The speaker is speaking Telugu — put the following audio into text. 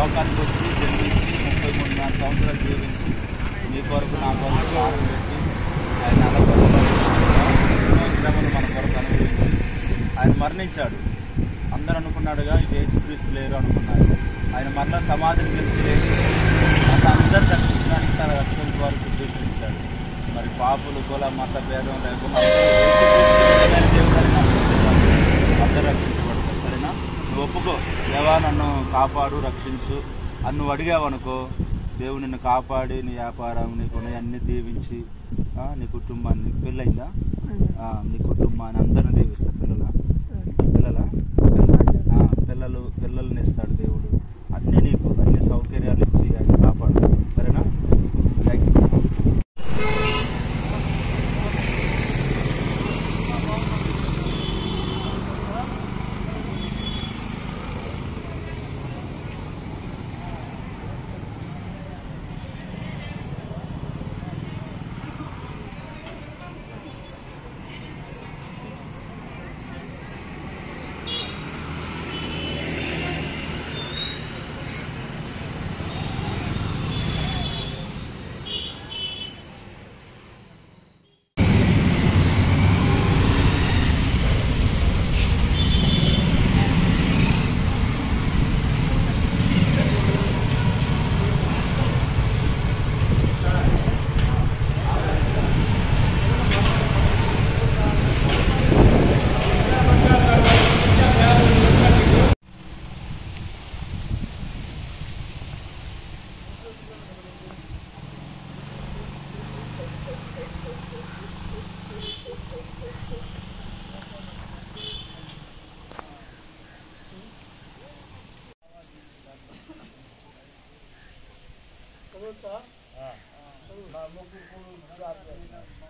లోకానికి వచ్చి జన్మించి ముప్పై మూడు నాలుగు సంవత్సరాలు జీవించి మీ కొరకు నా కొరకు ప్రాణం పెట్టి ఆయన నెల కొరకు ఎన్నో శ్రమలు మన కొరకు అనుభవించి ఆయన మరణించాడు అందరూ అనుకున్నాడుగా ఇది యేసుక్రీస్తు లేరు అనుకున్నారు ఆయన మరలా సమాధిని గెలిచి లేచి మత అందరు రక్షించడానికి తన రక్తం ద్వారా చూపించాడు మరి పాపులు కుల మత భేదం లేకుండా అందరూ యేసుక్రీస్తు దేవుడని నమ్ముకుంటున్నారు. అందరూ రక్షించబడతారు సరేనా నువ్వు ఒప్పుకో దేవా నన్ను కాపాడు రక్షించు అని నువ్వు అడిగావనుకో దేవుడు నిన్ను కాపాడి నీ వ్యాపారం నీకు అన్ని దీవించి ఆ, నీ కుటుంబాన్ని నీకు పెళ్ళయిందా ఆ, నీ కుటుంబాన్ని అందరిని దీవిస్తాడు పిల్లల పిల్లల ఆ, పిల్లలు పిల్లల్ని ఇస్తాడు దేవుడు అన్ని నీకు అన్ని సౌకర్యాలు ఇచ్చి ఆయన కాపాడు సరేనా థ్యాంక్ యూ చదువుతా